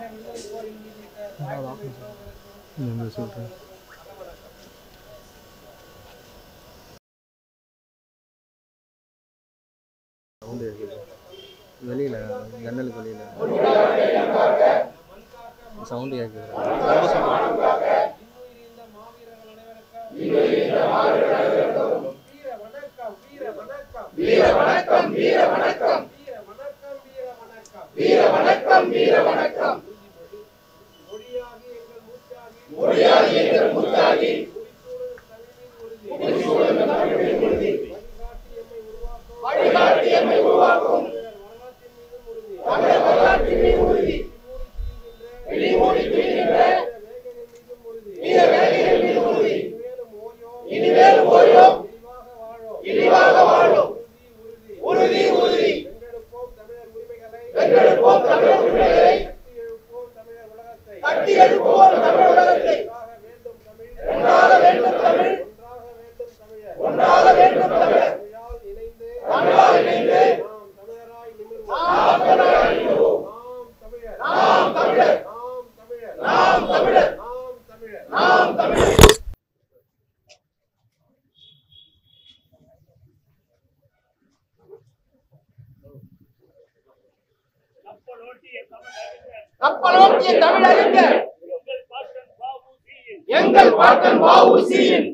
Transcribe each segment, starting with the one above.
என்ன சொல்கிறேன் சவுண்டு இருக்குது வெளியில் ஜன்னலுக்கு வெளியில் சவுண்டு கேட்குது ரொம்ப சவுண்டு கப்பலோட்டிய தமிழறிஞர் எங்கள் பாட்டன் வஉசியின்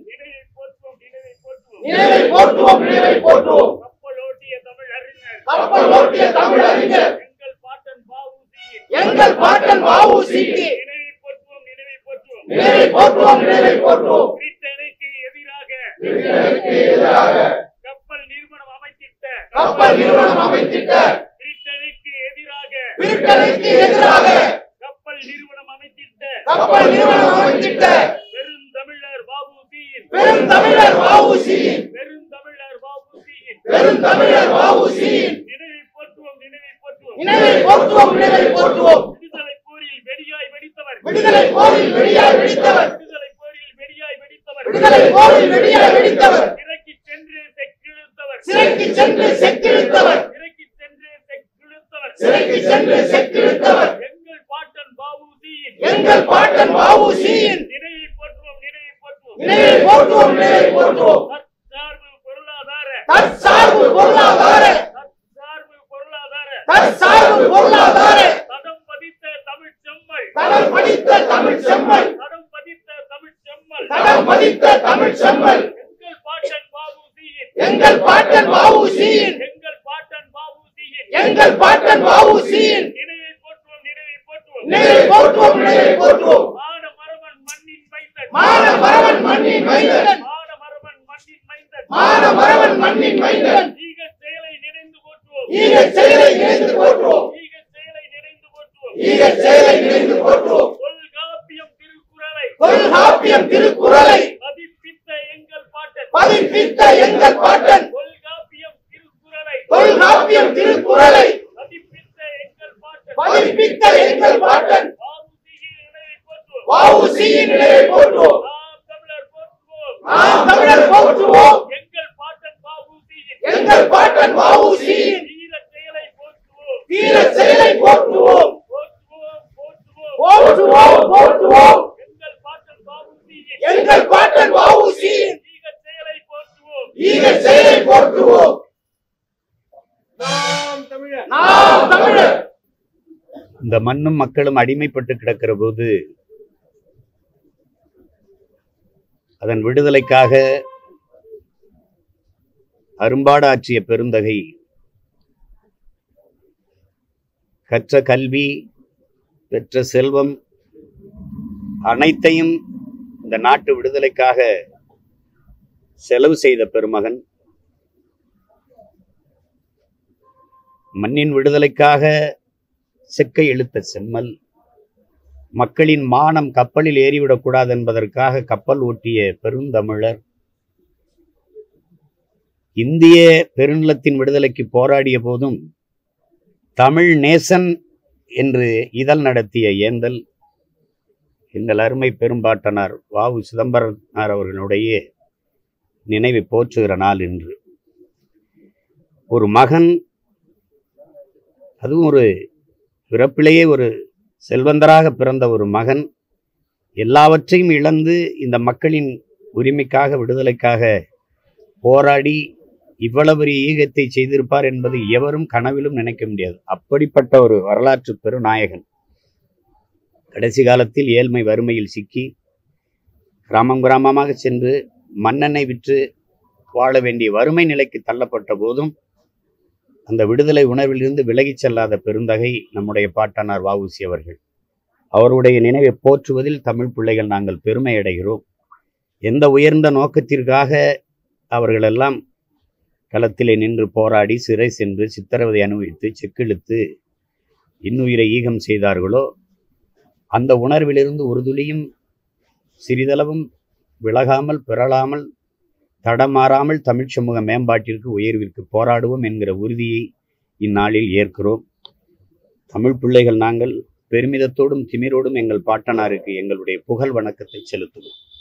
நினைவை போற்றுவோம் நினைவை போற்றுவோம் கப்பலோட்டிய தமிழறிஞர் கப்பலோட்டிய தமிழறிஞர் எங்கள் பாட்டன் பாவூசியின் எங்கள் பாட்டன் வஉசிக்கு நினைவை போற்றுவோம் நினைவை போற்றுவோம் நினைவை போற்றுவோம் நினைவை போற்றுவோம் பிரிட்டனுக்கு எதிராக பிரிட்டனுக்கு எதிராக கப்பல் நிறுவனம் அமைத்திட்ட கப்பல் நிறுவனம் அமைத்திட்ட பிரிட்டனுக்கு எதிராக பிரிட்டனுக்கு எதிராக கப்பல் நிறுவனம் அமைத்திட்ட கப்பல் நிறுவனம் அமைத்திட்ட பெருந்தமிழர் பாபுசியின் பெருந்தமிழர் வஉசியின் பெருந்தமிழர் பாபுசியின் பெருந்தமிழர் வஉசியின் நினைவை போற்றுவோம் நினைவை போற்றுவோம் நினைவை போற்றுவோம் நினைவை போற்றுவோம் விடுதலை போரில் வெடியாய் வெடித்தவர் விடுதலை போரில் வெடியாய் வெடித்தவர் விடுதலை போரில் வெடியாய் வெடித்தவர் விடுதலை போரில் வெடியாய் வெடித்தவர் இறக்கி சென்று செக்கிழுத்தவர் சிறைக்கு சென்று செக்கிழுத்தவர் இறக்கி சென்று செக்கிழுத்தவர் சிறைக்கு சென்று செக்கிழுத்தவர் எங்கள் பாட்டன் பாபுசியின் எங்கள் பாட்டன் வஉசியின் நினைவை போற்றுவோம் நினைவை போற்றுவோம் நினைவை போற்றுவோம் நினைவை போற்றுவோம் தற்சார்பு பொருளாதார தற்சார்பு பொருளாதார தற்சார்பு பொருளாதார தற்சார்பு பொருளாதார தடம் பதித்த தமிழ் செம்மல் தடம் படித்த தமிழ் செம்மல் தடம் பதித்த தமிழ் செம்மல் தடம் பதித்த தமிழ் செம்மல் எங்கள் பாட்டன் பாபுசியின் எங்கள் பாட்டன் வஉசியின் எங்கள் பாட்டன் பாபுசியின் எங்கள் பாட்டன் வஉசியின் நினைவை போற்றுவோம் நினைவை போற்றுவோம் நினைவை போற்றுவோம் நினைவை போற்றுவோம் மான மரவன் மண்ணின் மைந்தன் மான மரவன் மண்ணின் மைந்தன் மான மரவன் மண்ணின் மைந்தன் மான மரவன் மண்ணின் மைந்தன் ஈக செயலை நினைந்து போற்றுவோம் ஈக செயலை நினைந்து போற்றுவோம் ஈக செயலை நினைந்து போற்றுவோம் ஈக செயலை நினைந்து போற்றுவோம் தொல்காப்பியம் திருக்குறளை தொல்காப்பியம் திருக்குறளை பதிப்பித்த எங்கள் பாட்டன் பதிப்பித்த எங்கள் பாட்டன் தொல்காப்பியம் திருக்குறளை தொல்காப்பியம் திருக்குறளை பதிப்பித்த எங்கள் பாட்டன் பதிப்பித்த எங்கள் பாட்டன் பாபுசியின் நினைவை போற்றுவோம் வஉசியின் நினைவை போற்றுவோம் நாம் தமிழர் போற்றுவோம் நாம் தமிழர் போற்றுவோம் எங்கள் பாட்டன் பாபுசியின் எங்கள் பாட்டன் வஉசியின் வீர செயலை போற்றுவோம் வீர செயலை போற்றுவோம் போற்றுவோம் போற்றுவோம் போற்றுவோம் போற்றுவோம் எங்கள் பாட்டன் பாபுசியின் எங்கள் பாட்டன் வஉசியின் ஈக செயலை போற்றுவோம் ஈக செயலை போற்றுவோம் நாம் தமிழர் நாம் தமிழர் இந்த மண்ணும் மக்களும் அடிமைப்பட்டு கிடக்கிற போது அதன் விடுதலைக்காக அரும்பாடாற்றிய பெருந்தகை கற்ற கல்வி பெற்ற செல்வம் அனைத்தையும் இந்த நாட்டு விடுதலைக்காக செலவு செய்த பெருமகன் மண்ணின் விடுதலைக்காக செக்கை இழுத்த செம்மல் மக்களின் மானம் கப்பலில் ஏறிவிடக்கூடாது என்பதற்காக கப்பல் ஓட்டிய பெருந்தமிழர் இந்திய பெருநிலத்தின் விடுதலைக்கு போராடிய போதும் தமிழ் நேசன் என்று இதழ் நடத்திய ஏந்தல் எங்கள் அருமை பெரும்பாட்டனார் வாவு சிதம்பரனார் அவர்களுடைய நினைவை போற்றுகிற நாள் இன்று ஒரு மகன் அதுவும் ஒரு பிறப்பிலேயே ஒரு செல்வந்தராக பிறந்த ஒரு மகன் எல்லாவற்றையும் இழந்து இந்த மக்களின் உரிமைக்காக விடுதலைக்காக போராடி இவ்வளவு பெரிய ஈகத்தை செய்திருப்பார் என்பது எவரும் கனவிலும் நினைக்க முடியாது அப்படிப்பட்ட ஒரு வரலாற்று பெருநாயகன் கடைசி காலத்தில் ஏழ்மை வறுமையில் சிக்கி கிராமம் கிராமமாக சென்று மண்ணெண்ணெய் விற்று வாழ வேண்டிய வறுமை நிலைக்கு தள்ளப்பட்ட போதும் அந்த விடுதலை உணர்விலிருந்து விலகிச் செல்லாத பெருந்தகை நம்முடைய பாட்டனார் வஉசி அவர்கள் அவருடைய நினைவை போற்றுவதில் தமிழ் பிள்ளைகள் நாங்கள் பெருமை அடைகிறோம் எந்த உயர்ந்த நோக்கத்திற்காக அவர்களெல்லாம் களத்திலே நின்று போராடி சிறை சென்று சித்திரவதை அனுபவித்து செக்கிழுத்து இன்னுயிரை ஈகம் செய்தார்களோ அந்த உணர்விலிருந்து ஒரு துளியும் சிறிதளவும் விலகாமல் பிறழாமல் தடமாறாமல் தமிழ்ச் சமூக மேம்பாட்டிற்கு உயர்விற்கு போராடுவோம் என்கிற உறுதியை இந்நாளில் ஏற்கிறோம் தமிழ் பிள்ளைகள் நாங்கள் பெருமிதத்தோடும் திமிரோடும் எங்கள் பாட்டனாருக்கு எங்களுடைய புகழ் வணக்கத்தை செலுத்துவோம்